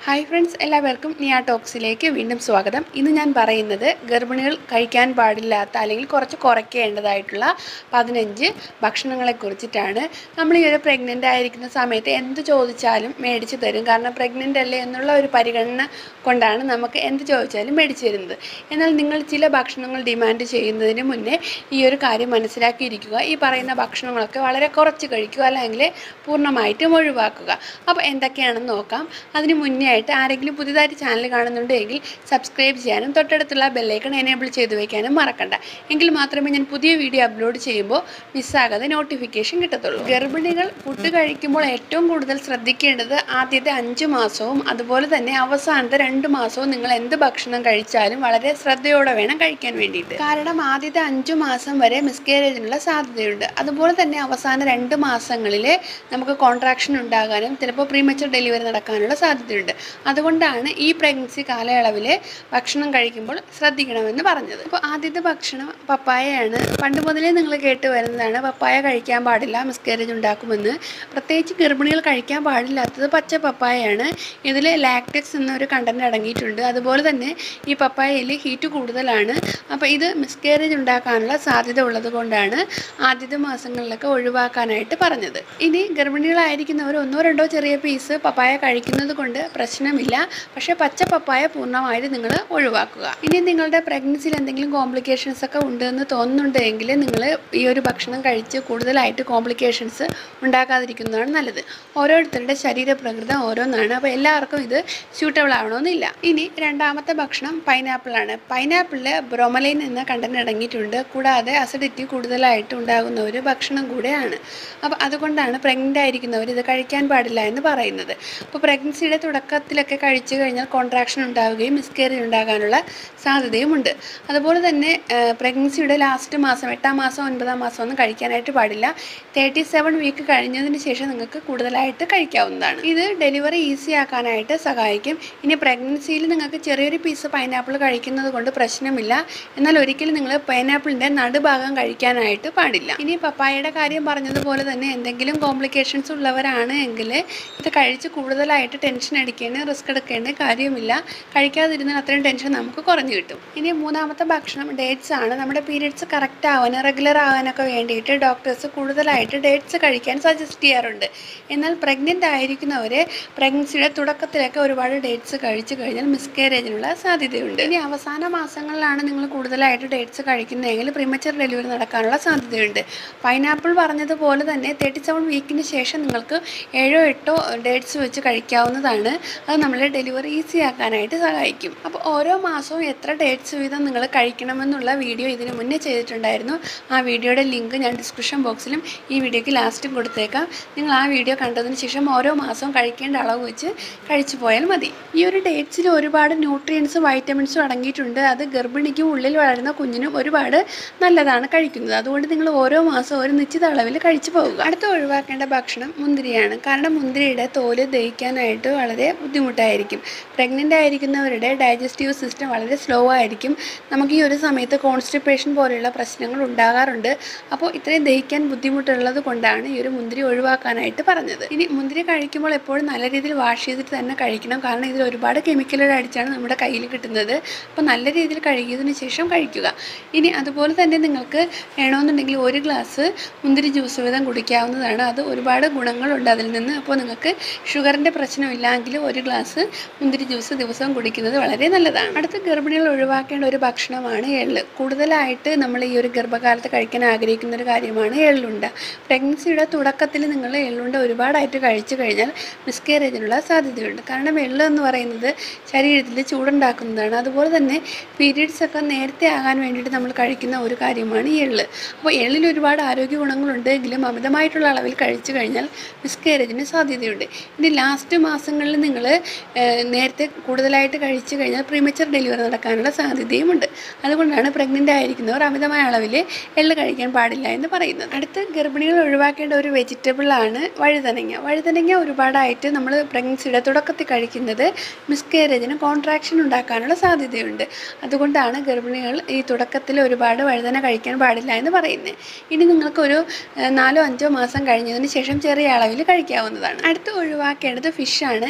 hi friends എല്ലാവർക്കും നിയ ടോക്സിലേക്ക് വീണ്ടും സ്വാഗതം ഇന്ന് ഞാൻ പറയുന്നത് ഗർഭിണികൾ കഴിക്കാൻ പാടില്ലാത്ത അല്ലെങ്കിൽ കുറച്ച് കുറയ്ക്കേണ്ടതായിട്ടുള്ള പതിനഞ്ച് ഭക്ഷണങ്ങളെ കുറിച്ചിട്ടാണ് നമ്മൾ ഈ ഒരു പ്രഗ്നൻ്റ് ആയിരിക്കുന്ന സമയത്ത് എന്ത് ചോദിച്ചാലും മേടിച്ച് തരും കാരണം പ്രഗ്നൻ്റ് അല്ലേ എന്നുള്ള ഒരു പരിഗണന കൊണ്ടാണ് നമുക്ക് എന്ത് ചോദിച്ചാലും മേടിച്ച് തരുന്നത് എന്നാൽ നിങ്ങൾ ചില ഭക്ഷണങ്ങൾ ഡിമാൻഡ് ചെയ്യുന്നതിന് മുന്നേ ഈ ഒരു കാര്യം മനസ്സിലാക്കിയിരിക്കുക ഈ പറയുന്ന ഭക്ഷണങ്ങളൊക്കെ വളരെ കുറച്ച് കഴിക്കുക അല്ലെങ്കിൽ പൂർണ്ണമായിട്ടും ഒഴിവാക്കുക അപ്പോൾ എന്തൊക്കെയാണെന്ന് നോക്കാം അതിന് മുന്നേ ആയിട്ട് ആരെങ്കിലും പുതിയതായിട്ട് ചാനൽ കാണുന്നുണ്ടെങ്കിൽ സബ്സ്ക്രൈബ് ചെയ്യാനും തൊട്ടടുത്തുള്ള ബെല്ലൈക്കൺ എനേബിൾ ചെയ്ത് വയ്ക്കാനും മറക്കണ്ട എങ്കിൽ മാത്രമേ ഞാൻ പുതിയ വീഡിയോ അപ്ലോഡ് ചെയ്യുമ്പോൾ മിസ്സാകാതെ നോട്ടിഫിക്കേഷൻ കിട്ടത്തുള്ളൂ ഗർഭിണികൾ ഫുഡ് കഴിക്കുമ്പോൾ ഏറ്റവും കൂടുതൽ ശ്രദ്ധിക്കേണ്ടത് ആദ്യത്തെ അഞ്ച് മാസവും അതുപോലെ തന്നെ അവസാനത്തെ രണ്ട് മാസവും നിങ്ങൾ എന്ത് ഭക്ഷണം കഴിച്ചാലും വളരെ ശ്രദ്ധയോടെ വേണം കഴിക്കാൻ വേണ്ടിയിട്ട് കാരണം ആദ്യത്തെ അഞ്ച് മാസം വരെ മിസ്കാരേജിനുള്ള സാധ്യതയുണ്ട് അതുപോലെ തന്നെ അവസാന രണ്ട് മാസങ്ങളിൽ നമുക്ക് കോൺട്രാക്ഷൻ ഉണ്ടാകാനും ചിലപ്പോൾ പ്രീമച്ചർ ഡെലിവറി നടക്കാനുള്ള സാധ്യതയുണ്ട് അതുകൊണ്ടാണ് ഈ പ്രഗ്നൻസി കാലയളവിൽ ഭക്ഷണം കഴിക്കുമ്പോൾ ശ്രദ്ധിക്കണമെന്ന് പറഞ്ഞത് അപ്പോൾ ആദ്യത്തെ ഭക്ഷണം പപ്പായയാണ് പണ്ട് മുതലേ നിങ്ങൾ കേട്ട് വരുന്നതാണ് പപ്പായ കഴിക്കാൻ പാടില്ല മിസ്കാരേജ് ഉണ്ടാക്കുമെന്ന് പ്രത്യേകിച്ച് ഗർഭിണികൾ കഴിക്കാൻ പാടില്ലാത്തത് പച്ച പപ്പായയാണ് ഇതിൽ ലാക്ടെക്സ് എന്നൊരു കണ്ടന്റ് അടങ്ങിയിട്ടുണ്ട് അതുപോലെ തന്നെ ഈ പപ്പായയിൽ ഹീറ്റ് കൂടുതലാണ് അപ്പോൾ ഇത് മിസ്കാരേജ് ഉണ്ടാക്കാനുള്ള സാധ്യത ഉള്ളത് കൊണ്ടാണ് ആദ്യത്തെ മാസങ്ങളിലൊക്കെ ഒഴിവാക്കാനായിട്ട് പറഞ്ഞത് ഇനി ഗർഭിണികളായിരിക്കുന്നവർ ഒന്നോ രണ്ടോ ചെറിയ പീസ് പപ്പായ കഴിക്കുന്നത് കൊണ്ട് പ്രശ്നമില്ല പക്ഷേ പച്ച പപ്പായ പൂർണ്ണമായിട്ട് നിങ്ങൾ ഒഴിവാക്കുക ഇനി നിങ്ങളുടെ പ്രഗ്നൻസിയിൽ എന്തെങ്കിലും കോംപ്ലിക്കേഷൻസ് ഒക്കെ ഉണ്ടെന്ന് തോന്നുന്നുണ്ടെങ്കിൽ നിങ്ങൾ ഈ ഒരു ഭക്ഷണം കഴിച്ച് കൂടുതലായിട്ട് കോംപ്ലിക്കേഷൻസ് ഉണ്ടാക്കാതിരിക്കുന്നതാണ് നല്ലത് ഓരോരുത്തരുടെ ശരീരപ്രകൃതം ഓരോന്നാണ് അപ്പോൾ എല്ലാവർക്കും ഇത് സ്യൂട്ടബിൾ ആവണമെന്നില്ല ഇനി രണ്ടാമത്തെ ഭക്ഷണം പൈനാപ്പിളാണ് പൈനാപ്പിളിൽ ബ്രോമലൈൻ എന്ന കണ്ടന്റ് അടങ്ങിയിട്ടുണ്ട് കൂടാതെ അസിഡിറ്റി കൂടുതലായിട്ട് ഉണ്ടാകുന്ന ഒരു ഭക്ഷണം കൂടെയാണ് അപ്പോൾ അതുകൊണ്ടാണ് പ്രഗ്നൻ്റ് ആയിരിക്കുന്നവർ ഇത് കഴിക്കാൻ പാടില്ല എന്ന് പറയുന്നത് അപ്പോൾ പ്രഗ്നൻസിയുടെ തുടക്കത്തിലൊക്കെ കഴിച്ചു കഴിഞ്ഞാൽ കോൺട്രാക്ഷൻ ഉണ്ടാവുകയും മിസ്കേരേജ് ഉണ്ടാകാനുള്ള സാധ്യതയുമുണ്ട് അതുപോലെ തന്നെ പ്രഗ്നൻസിയുടെ ലാസ്റ്റ് മാസം എട്ടാം മാസം ഒൻപതാം മാസം ഒന്നും കഴിക്കാനായിട്ട് പാടില്ല തേർട്ടി സെവൻ വീക്ക് കഴിഞ്ഞതിന് ശേഷം നിങ്ങൾക്ക് കൂടുതലായിട്ട് കഴിക്കാവുന്നതാണ് ഇത് ഡെലിവറി ഈസി ആക്കാനായിട്ട് സഹായിക്കും ഇനി പ്രഗ്നൻസിയിൽ നിങ്ങൾക്ക് ചെറിയൊരു പീസ് പൈനാപ്പിൾ കഴിക്കുന്നത് കൊണ്ട് പ്രശ്നമില്ല എന്നാൽ ഒരിക്കലും നിങ്ങൾ പൈനാപ്പിളിൻ്റെ നടുഭാഗം കഴിക്കാനായിട്ട് പാടില്ല ഇനി പപ്പായയുടെ കാര്യം പറഞ്ഞതുപോലെ തന്നെ എന്തെങ്കിലും കോംപ്ലിക്കേഷൻസ് ഉള്ളവരാണ് എങ്കിൽ ഇത് കഴിച്ച് കൂടുതലായിട്ട് ടെൻഷൻ അടിക്കേണ്ട റിസ്ക് എടുക്കേണ്ട കാര്യമില്ല കഴിക്കാതിരുന്നാൽ അത്രയും ടെൻഷൻ നമുക്ക് കുറഞ്ഞു കിട്ടും ഇനി മൂന്നാമത്തെ ഭക്ഷണം ഡേറ്റ്സ് ആണ് നമ്മുടെ പീരിയഡ്സ് കറക്റ്റ് ആവാൻ റെഗുലർ ആവാനൊക്കെ വേണ്ടിയിട്ട് ഡോക്ടേഴ്സ് കൂടുതലായിട്ട് ഡേറ്റ്സ് കഴിക്കാൻ സജസ്റ്റ് ചെയ്യാറുണ്ട് എന്നാൽ പ്രഗ്നൻ്റ് ആയിരിക്കുന്നവർ പ്രഗ്നൻസിയുടെ തുടക്കത്തിലൊക്കെ ഒരുപാട് ഡേറ്റ്സ് കഴിച്ചു കഴിഞ്ഞാൽ മിസ്കാരേജിനുള്ള സാധ്യതയുണ്ട് ഇനി അവസാന മാസങ്ങളിലാണ് നിങ്ങൾ കൂടുതലായിട്ട് ഡേറ്റ്സ് കഴിക്കുന്നതെങ്കിൽ പ്രിമച്ചർ ഡെലിവറി നടക്കാനുള്ള സാധ്യതയുണ്ട് പൈനാപ്പിൾ പറഞ്ഞതുപോലെ തന്നെ തേർട്ടി സെവൻ വീക്കിന് ശേഷം നിങ്ങൾക്ക് ഏഴോ എട്ടോ ഡേറ്റ്സ് വെച്ച് കഴിക്കാവുന്നതാണ് അത് നമ്മളെ ഡെലിവറി ഈസി ആക്കാനായിട്ട് സഹായിക്കും അപ്പോൾ ഓരോ മാസവും എത്ര ഡേറ്റ്സ് വീതം നിങ്ങൾ കഴിക്കണമെന്നുള്ള വീഡിയോ ഇതിന് മുന്നേ ചെയ്തിട്ടുണ്ടായിരുന്നു ആ വീഡിയോയുടെ ലിങ്ക് ഞാൻ ഡിസ്ക്രിപ്ഷൻ ബോക്സിലും ഈ വീഡിയോയ്ക്ക് ലാസ്റ്റും കൊടുത്തേക്കാം നിങ്ങൾ ആ വീഡിയോ കണ്ടതിന് ശേഷം ഓരോ മാസവും കഴിക്കേണ്ട അളവ് വെച്ച് കഴിച്ചു പോയാൽ മതി ഈ ഒരു ഡേറ്റ്സിൽ ഒരുപാട് ന്യൂട്രിയൻസും വൈറ്റമിൻസും അടങ്ങിയിട്ടുണ്ട് അത് ഗർഭിണിക്കും ഉള്ളിൽ വളരുന്ന കുഞ്ഞിനും ഒരുപാട് നല്ലതാണ് കഴിക്കുന്നത് അതുകൊണ്ട് നിങ്ങൾ ഓരോ മാസവും ഒരു നിശ്ചിത അളവിൽ കഴിച്ചു പോകുക അടുത്ത ഒഴിവാക്കേണ്ട ഭക്ഷണം മുന്തിരിയാണ് കാരണം മുന്തിരിയുടെ തോല് ദഹിക്കാനായിട്ട് വളരെ ബുദ്ധിമുട്ടായിരിക്കും പ്രഗ്നൻ്റ് ആയിരിക്കുന്നവരുടെ ഡൈജസ്റ്റീവ് സിസ്റ്റം വളരെ സ്ലോ ആയിരിക്കും നമുക്ക് ഈ ഒരു സമയത്ത് കോൺസ്റ്റിപ്പേഷൻ പോലെയുള്ള പ്രശ്നങ്ങൾ ഉണ്ടാകാറുണ്ട് അപ്പോൾ ഇത്രയും ദഹിക്കാൻ ബുദ്ധിമുട്ടുള്ളത് കൊണ്ടാണ് ഈ ഒരു മുന്തിരി ഒഴിവാക്കാനായിട്ട് പറഞ്ഞത് ഇനി മുന്തിരി കഴിക്കുമ്പോൾ എപ്പോഴും നല്ല രീതിയിൽ വാഷ് ചെയ്തിട്ട് തന്നെ കഴിക്കണം കാരണം ഇതിൽ ഒരുപാട് കെമിക്കലുകൾ അടിച്ചാണ് നമ്മുടെ കയ്യിൽ കിട്ടുന്നത് അപ്പോൾ നല്ല രീതിയിൽ കഴുകിയതിന് ശേഷം കഴിക്കുക ഇനി അതുപോലെ തന്നെ നിങ്ങൾക്ക് വേണമെന്നുണ്ടെങ്കിൽ ഒരു ഗ്ലാസ് മുന്തിരി ജ്യൂസ് വീതം കുടിക്കാവുന്നതാണ് അത് ഒരുപാട് ഗുണങ്ങളുണ്ട് അതിൽ നിന്ന് അപ്പോൾ നിങ്ങൾക്ക് ഷുഗറിൻ്റെ പ്രശ്നമില്ലെങ്കിൽ ഒരു ഗ്ലാസ് മുന്തിരി ജ്യൂസ് ദിവസവും കുടിക്കുന്നത് വളരെ നല്ലതാണ് അടുത്ത ഗർഭിണികൾ ഒഴിവാക്കേണ്ട ഒരു ഭക്ഷണമാണ് എള്ള് കൂടുതലായിട്ട് നമ്മൾ ഈ ഒരു ഗർഭകാലത്ത് കഴിക്കാൻ ആഗ്രഹിക്കുന്ന ഒരു കാര്യമാണ് എള്ളുണ്ട പ്രഗ്നൻസിയുടെ തുടക്കത്തിൽ നിങ്ങൾ എള്ളുണ്ട ഒരുപാടായിട്ട് കഴിച്ചു കഴിഞ്ഞാൽ മിസ്കാരേജിനുള്ള സാധ്യതയുണ്ട് കാരണം എള്ള് എന്ന് പറയുന്നത് ശരീരത്തിൽ ചൂടുണ്ടാക്കുന്നതാണ് അതുപോലെ തന്നെ പീരീഡ്സ് ഒക്കെ നേരത്തെ ആകാൻ വേണ്ടിയിട്ട് നമ്മൾ കഴിക്കുന്ന ഒരു കാര്യമാണ് ഈ എള്ള് അപ്പോൾ എള്ളിൽ ഒരുപാട് ആരോഗ്യ ഗുണങ്ങളുണ്ടെങ്കിലും അമിതമായിട്ടുള്ള അളവിൽ കഴിച്ചു കഴിഞ്ഞാൽ മിസ്കാരേജിന് സാധ്യതയുണ്ട് ഇനി ലാസ്റ്റ് മാസങ്ങളിൽ നിങ്ങൾ നേരത്തെ കൂടുതലായിട്ട് കഴിച്ചു കഴിഞ്ഞാൽ പ്രീമച്ചർ ഡെലിവറി നടക്കാനുള്ള സാധ്യതയുമുണ്ട് അതുകൊണ്ടാണ് പ്രഗ്നൻ്റ് ആയിരിക്കുന്നവർ അമിതമായ അളവിൽ എള്ള് കഴിക്കാൻ പാടില്ല എന്ന് പറയുന്നത് അടുത്ത ഗർഭിണികൾ ഒഴിവാക്കേണ്ട ഒരു വെജിറ്റബിളാണ് വഴുതനങ്ങ വഴുതനങ്ങ ഒരുപാടായിട്ട് നമ്മൾ പ്രഗ്നൻസിയുടെ തുടക്കത്തിൽ കഴിക്കുന്നത് മിസ്കാരേജിന് കോൺട്രാക്ഷൻ ഉണ്ടാക്കാനുള്ള സാധ്യതയുണ്ട് അതുകൊണ്ടാണ് ഗർഭിണികൾ ഈ തുടക്കത്തിൽ ഒരുപാട് വഴുതന കഴിക്കാൻ പാടില്ല എന്ന് പറയുന്നത് ഇനി നിങ്ങൾക്കൊരു ഏഹ്, നാലോ അഞ്ചോ മാസം കഴിഞ്ഞതിന് ശേഷം ചെറിയ അളവിൽ കഴിക്കാവുന്നതാണ് അടുത്ത് ഒഴിവാക്കേണ്ടത് ഫിഷാണ് എല്ലാതരം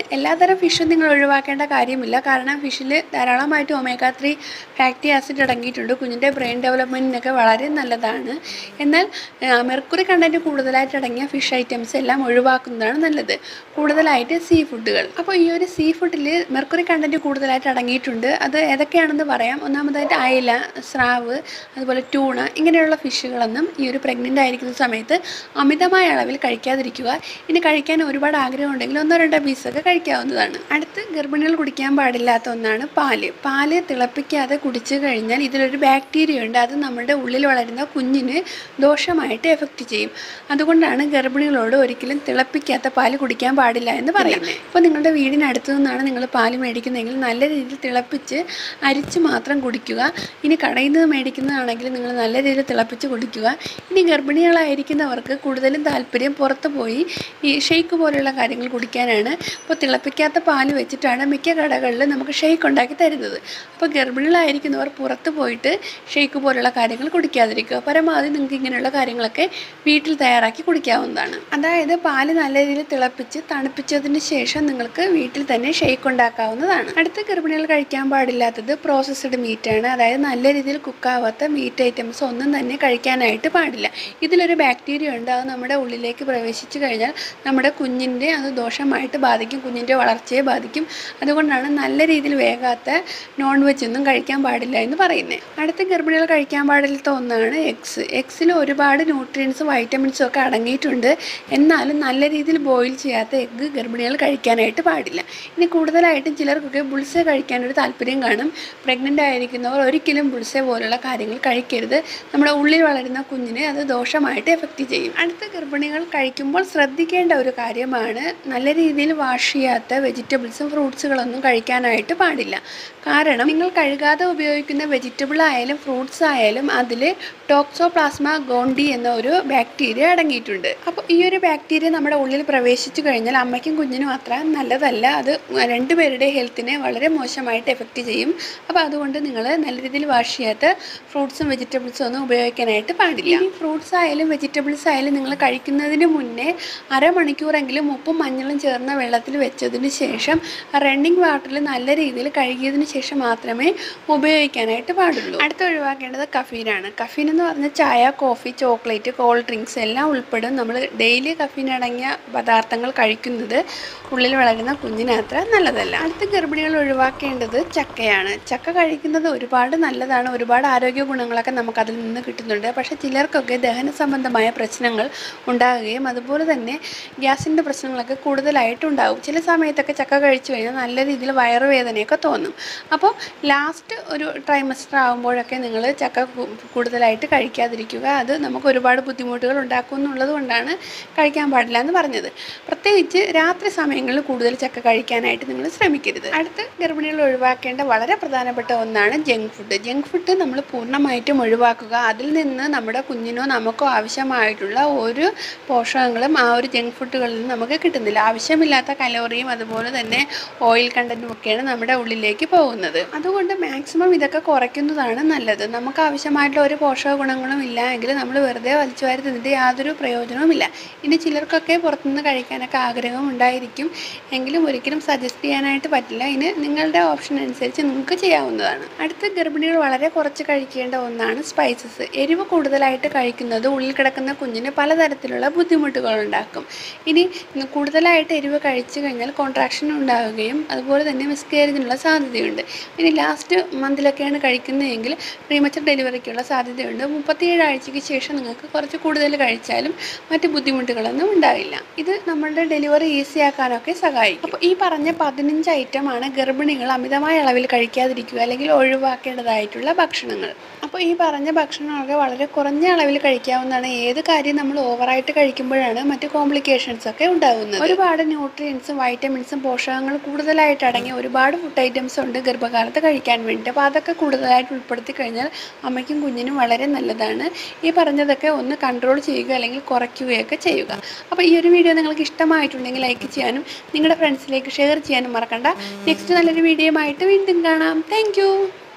വേറെ ഫിഷ് നിങ്ങൾ ഒഴിവാക്കേണ്ട കാര്യമില്ല കാരണം ഫിഷിൽ ധാരാളമായിട്ട് ഒമേഗ ത്രീ ഫാക്ടി ആസിഡ് അടങ്ങിയിട്ടുണ്ട് കുഞ്ഞിൻ്റെ ബ്രെയിൻ ഡെവലപ്മെൻറ്റിനൊക്കെ വളരെ നല്ലതാണ് എന്നാൽ മെർക്കുറി കണ്ടൻറ്റ് കൂടുതലായിട്ട് അടങ്ങിയ ഫിഷ് ഐറ്റംസ് എല്ലാം ഒഴിവാക്കുന്നതാണ് നല്ലത് കൂടുതലായിട്ട് സീ ഫുഡുകൾ അപ്പോൾ ഈ ഒരു സീ ഫുഡിൽ മെർക്കുറി കണ്ടൻറ്റ് കൂടുതലായിട്ട് അടങ്ങിയിട്ടുണ്ട് അത് ഏതൊക്കെയാണെന്ന് പറയാം ഒന്നാമതായിട്ട് അയല സ്രാവ് അതുപോലെ ട്യൂണ ഇങ്ങനെയുള്ള ഫിഷുകളൊന്നും ഈ ഒരു പ്രഗ്നൻ്റ് ആയിരിക്കുന്ന സമയത്ത് അമിതമായ അളവിൽ കഴിക്കാതിരിക്കുക ഇനി കഴിക്കാൻ ഒരുപാട് ആഗ്രഹം ഉണ്ടെങ്കിൽ ഒന്നോ രണ്ടോ പീസൊക്കെ കഴിക്കാവുന്നതാണ് അടുത്ത് ഗർഭിണികൾ കുടിക്കാൻ പാടില്ലാത്ത ഒന്നാണ് പാല് പാല് തിളപ്പിക്കാതെ കുടിച്ചു കഴിഞ്ഞാൽ ഇതിലൊരു ബാക്ടീരിയ ഉണ്ട് അത് നമ്മുടെ ഉള്ളിൽ വളരുന്ന കുഞ്ഞിന് ദോഷമായിട്ട് എഫക്റ്റ് ചെയ്യും അതുകൊണ്ടാണ് ഗർഭിണികളോട് ഒരിക്കലും തിളപ്പിക്കാത്ത പാല് കുടിക്കാൻ പാടില്ല എന്ന് പറയുന്നത് ഇപ്പോൾ നിങ്ങളുടെ വീടിനടുത്ത് നിന്നാണ് നിങ്ങൾ പാല് മേടിക്കുന്നതെങ്കിൽ നല്ല രീതിയിൽ തിളപ്പിച്ച് അരിച്ച് മാത്രം കുടിക്കുക ഇനി കടയിൽ നിന്ന് മേടിക്കുന്നതാണെങ്കിൽ നിങ്ങൾ നല്ല രീതിയിൽ തിളപ്പിച്ച് കുടിക്കുക ഇനി ഗർഭിണികളായിരിക്കുന്നവർക്ക് കൂടുതലും താല്പര്യം പുറത്ത് പോയി ഈ ഷെയ്ക്ക് പോലെയുള്ള കാര്യങ്ങൾ കുടിക്കാനാണ് ഇപ്പോൾ തിളപ്പിക്കാത്ത പാല് വെച്ചിട്ടാണ് മിക്ക കടകളിൽ നമുക്ക് ഷെയ്ക്ക് ഉണ്ടാക്കി തരുന്നത് അപ്പോൾ ഗർഭിണികളായിരിക്കുന്നവർ പുറത്ത് പോയിട്ട് ഷെയ്ക്ക് പോലുള്ള കാര്യങ്ങൾ കുടിക്കാതിരിക്കുക പരമാവധി നിങ്ങൾക്ക് ഇങ്ങനെയുള്ള കാര്യങ്ങളൊക്കെ വീട്ടിൽ തയ്യാറാക്കി കുടിക്കാവുന്നതാണ് അതായത് പാല് നല്ല രീതിയിൽ തിളപ്പിച്ച് തണുപ്പിച്ചതിന് ശേഷം നിങ്ങൾക്ക് വീട്ടിൽ തന്നെ ഷെയ്ക്ക് ഉണ്ടാക്കാവുന്നതാണ് അടുത്ത ഗർഭിണികൾ കഴിക്കാൻ പാടില്ലാത്തത് പ്രോസസ്ഡ് മീറ്റാണ് അതായത് നല്ല രീതിയിൽ കുക്കാവാത്ത മീറ്റ് ഐറ്റംസ് ഒന്നും തന്നെ കഴിക്കാനായിട്ട് പാടില്ല ഇതിലൊരു ബാക്ടീരിയ ഉണ്ട് അത് നമ്മുടെ ഉള്ളിലേക്ക് പ്രവേശിച്ചു കഴിഞ്ഞാൽ നമ്മുടെ കുഞ്ഞിൻ്റെ അത് ദോഷമായിട്ട് ബാധിക്കും കുഞ്ഞിൻ്റെ വളർച്ചയെ ബാധിക്കും അതുകൊണ്ടാണ് നല്ല രീതിയിൽ വേകാത്ത നോൺ വെജ് ഒന്നും കഴിക്കാൻ പാടില്ല എന്ന് പറയുന്നത് അടുത്ത ഗർഭിണികൾ കഴിക്കാൻ പാടില്ലാത്ത ഒന്നാണ് എഗ്സ് എഗ്സിൽ ഒരുപാട് ന്യൂട്രിയൻസും വൈറ്റമിൻസും ഒക്കെ അടങ്ങിയിട്ടുണ്ട് എന്നാലും നല്ല രീതിയിൽ ബോയിൽ ചെയ്യാത്ത എഗ്ഗ് ഗർഭിണികൾ കഴിക്കാനായിട്ട് പാടില്ല ഇനി കൂടുതലായിട്ടും ചിലർക്കൊക്കെ ബുൾസെ കഴിക്കാൻ ഒരു താല്പര്യം കാണും പ്രഗ്നൻ്റ് ആയിരിക്കുന്നവർ ഒരിക്കലും ബുൾസെ പോലുള്ള കാര്യങ്ങൾ കഴിക്കരുത് നമ്മുടെ ഉള്ളിൽ വളരുന്ന കുഞ്ഞിനെ അത് ദോഷമായിട്ട് എഫക്റ്റ് ചെയ്യും അടുത്ത ഗർഭിണികൾ കഴിക്കുമ്പോൾ ശ്രദ്ധിക്കേണ്ട ഒരു കാര്യമാണ് നല്ല രീതിയിൽ വാഷ് ചെയ്യാത്ത വെജിറ്റബിൾസും ഫ്രൂട്ട്സുകളൊന്നും കഴിക്കാനായിട്ട് പാടില്ല കാരണം നിങ്ങൾ കഴുകാതെ ഉപയോഗിക്കുന്ന വെജിറ്റബിൾ ആയാലും ഫ്രൂട്ട്സ് ആയാലും അതിൽ ടോക്സോപ്ലാസ്മ ഗോണ്ടി എന്ന ഒരു ബാക്ടീരിയ അടങ്ങിയിട്ടുണ്ട് അപ്പോൾ ഈ ഒരു ബാക്ടീരിയ നമ്മുടെ ഉള്ളിൽ പ്രവേശിച്ചു കഴിഞ്ഞാൽ അമ്മയ്ക്കും കുഞ്ഞിനും അത്ര നല്ലതല്ല അത് രണ്ടുപേരുടെ ഹെൽത്തിനെ വളരെ മോശമായിട്ട് എഫക്റ്റ് ചെയ്യും അപ്പോൾ അതുകൊണ്ട് നിങ്ങൾ നല്ല രീതിയിൽ വാഷ് ചെയ്യാത്ത ഫ്രൂട്ട്സും വെജിറ്റബിൾസും ഒന്നും ഉപയോഗിക്കാനായിട്ട് പാടില്ല ഈ ഫ്രൂട്ട്സ് ആയാലും വെജിറ്റബിൾസ് ആയാലും നിങ്ങൾ കഴിക്കുന്നതിന് മുന്നേ അരമണിക്കൂറെങ്കിലും ഉപ്പും മഞ്ഞളും ചേർന്ന വെള്ളത്തിൽ വെച്ചതിന് ശേഷം റണ്ണിങ് വാട്ടറിൽ നല്ല രീതിയിൽ കഴുകിയതിന് ശേഷം മാത്രമേ ഉപയോഗിക്കാനായിട്ട് പാടുള്ളൂ അടുത്ത് ഒഴിവാക്കേണ്ടത് കഫീനാണ് കഫീൻ എന്ന് പറഞ്ഞാൽ ചായ കോഫി ചോക്ലേറ്റ് കോൾഡ് ഡ്രിങ്ക്സ് എല്ലാം ഉൾപ്പെടും നമ്മൾ ഡെയിലി കഫീൻ അടങ്ങിയ പദാർത്ഥങ്ങൾ കഴിക്കുന്നത് ഉള്ളിൽ വളരുന്ന കുഞ്ഞിന് അത്ര നല്ലതല്ല അടുത്ത ഗർഭിണികൾ ഒഴിവാക്കേണ്ടത് ചക്കയാണ് ചക്ക കഴിക്കുന്നത് ഒരുപാട് നല്ലതാണ് ഒരുപാട് ആരോഗ്യ ഗുണങ്ങളൊക്കെ നമുക്ക് അതിൽ നിന്ന് കിട്ടുന്നുണ്ട് പക്ഷേ ചിലർക്കൊക്കെ ദഹന സംബന്ധമായ പ്രശ്നങ്ങൾ ഉണ്ടാകുകയും അതുപോലെ തന്നെ ഗ്യാസിൻ്റെ പ്രശ്നങ്ങളൊക്കെ കൂടുതലായിട്ട് ഉണ്ടാകും ചില സമയത്തൊക്കെ ചക്ക കഴിച്ചു കഴിഞ്ഞാൽ നല്ല രീതിയിൽ വയറുവേദനയൊക്കെ തോന്നും അപ്പോൾ ലാസ്റ്റ് ഒരു ട്രൈമസ്റ്റർ ആകുമ്പോഴൊക്കെ നിങ്ങൾ ചക്ക കു- കൂടുതലായിട്ട് കഴിക്കാതിരിക്കുക അത് നമുക്ക് ഒരുപാട് ബുദ്ധിമുട്ടുകൾ ഉണ്ടാക്കും എന്നുള്ളത് കൊണ്ടാണ് കഴിക്കാൻ പാടില്ല എന്ന് പറഞ്ഞത് പ്രത്യേകിച്ച് രാത്രി സമയങ്ങളിൽ കൂടുതൽ ചക്ക കഴിക്കാനായിട്ട് നിങ്ങൾ ശ്രമിക്കരുത് അടുത്ത് ഗർഭിണികൾ ഒഴിവാക്കേണ്ട വളരെ പ്രധാനപ്പെട്ട ഒന്നാണ് ജങ്ക് ഫുഡ് ജങ്ക് ഫുഡ് നമ്മൾ പൂർണ്ണമായിട്ടും ഒഴിവാക്കുക അതിൽ നിന്ന് നമ്മുടെ കുഞ്ഞിനോ നമുക്കോ ആവശ്യമായിട്ടുള്ള ഒരു പോഷകങ്ങളും ആ ഒരു ജങ്ക് ഫുഡുകളിൽ നിന്ന് നമുക്ക് കിട്ടുന്നില്ല ആവശ്യമില്ലാത്ത കലോറിയും അതുപോലെ തന്നെ ഓയിൽ കണ്ടൻറ്റും ഒക്കെയാണ് നമ്മുടെ ഉള്ളിലേക്ക് പോകുന്നത് അതുകൊണ്ട് മാക്സിമം ഇതൊക്കെ കുറയ്ക്കുന്നതാണ് നല്ലത് നമുക്ക് ആവശ്യമായിട്ടുള്ള ഒരു പോഷക ഗുണങ്ങളും ഇല്ല എങ്കിൽ നമ്മൾ വെറുതെ വലിച്ചു വാരി തിന്നിട്ട് യാതൊരു പ്രയോജനവുമില്ല ഇനി ചിലർക്കൊക്കെ പുറത്തുനിന്ന് കഴിക്കാനൊക്കെ ആഗ്രഹം ഉണ്ടായിരിക്കും എങ്കിലും ഒരിക്കലും സജസ്റ്റ് ചെയ്യാനായിട്ട് പറ്റില്ല ഇനി നിങ്ങളുടെ ഓപ്ഷൻ അനുസരിച്ച് നിങ്ങൾക്ക് ചെയ്യാവുന്നതാണ് അടുത്ത ഗർഭിണികൾ വളരെ കുറച്ച് കഴിക്കേണ്ട ഒന്നാണ് സ്പൈസസ് എരിവ് കൂടുതലായിട്ട് കഴിക്കുന്നത് ഉള്ളിൽ കിടക്കുന്ന കുഞ്ഞിന് പലതരത്തിലുള്ള ബുദ്ധിമുട്ടുകൾ ഉണ്ടാക്കും ഇനി കൂടുതലായിട്ട് എരിവ് കഴിച്ചു കഴിഞ്ഞാൽ കോൺട്രാക്ഷൻ ഉണ്ടാവുകയും അതുപോലെ തന്നെ മിസ്കേരേജിനുള്ള സാധ്യതയുണ്ട് ഇനി ലാസ്റ്റ് മന്തിലൊക്കെയാണ് കഴിക്കുന്നതെങ്കിൽ പ്രീമച്ചർ ഡെലിവറിക്കുള്ള സാധ്യതയുണ്ട് മുപ്പത്തിയേഴ് ആഴ്ചയ്ക്ക് ശേഷം നിങ്ങൾക്ക് കുറച്ച് കൂടുതൽ കഴിച്ചാലും മറ്റ് ബുദ്ധിമുട്ടുകളൊന്നും ഉണ്ടാവില്ല ഇത് നമ്മളുടെ ഡെലിവറി ഈസി ആക്കാനൊക്കെ സഹായിക്കും അപ്പോൾ ഈ പറഞ്ഞ പതിനഞ്ച് ഐറ്റമാണ് ഗർഭിണികൾ അമിതമായ അളവിൽ കഴിക്കാതിരിക്കുക അല്ലെങ്കിൽ ഒഴിവാക്കേണ്ടതായിട്ടുള്ള ഭക്ഷണങ്ങൾ അപ്പോൾ ഈ പറഞ്ഞ ഭക്ഷണങ്ങളൊക്കെ വളരെ കുറഞ്ഞ അളവിൽ കഴിക്കാവുന്നതാണ് ഏത് കാര്യം നമ്മൾ ഓവറായിട്ട് കഴിക്കുമ്പോഴാണ് മറ്റ് കോംപ്ലിക്കേഷൻസ് ഒക്കെ ഉണ്ടാകുന്നത് ഒരുപാട് ന്യൂട്രിയൻസും വൈറ്റമിൻസും പോഷകങ്ങൾ കൂടുതലായിട്ട് അടങ്ങിയ ഒരുപാട് ഫുഡ് ഐറ്റംസ് ഉണ്ട് ഗർഭകാലത്ത് കഴിക്കാൻ വേണ്ടി അപ്പോൾ അതൊക്കെ കൂടുതലായിട്ട് ഉൾപ്പെടുത്തി കഴിഞ്ഞാൽ അമ്മയ്ക്കും കുഞ്ഞിനും വളരെ നല്ലതാണ് ഈ പറഞ്ഞതൊക്കെ ഒന്ന് കൺട്രോൾ ചെയ്യുക അല്ലെങ്കിൽ കുറയ്ക്കുകയൊക്കെ ചെയ്യുക അപ്പോൾ ഈ ഒരു വീഡിയോ നിങ്ങൾക്ക് ഇഷ്ടമായിട്ടുണ്ടെങ്കിൽ ലൈക്ക് ചെയ്യാനും നിങ്ങളുടെ ഫ്രണ്ട്സിലേക്ക് ഷെയർ ചെയ്യാനും മറക്കണ്ട നെക്സ്റ്റ് നല്ലൊരു വീഡിയോ ആയിട്ട് വീണ്ടും കാണാം താങ്ക്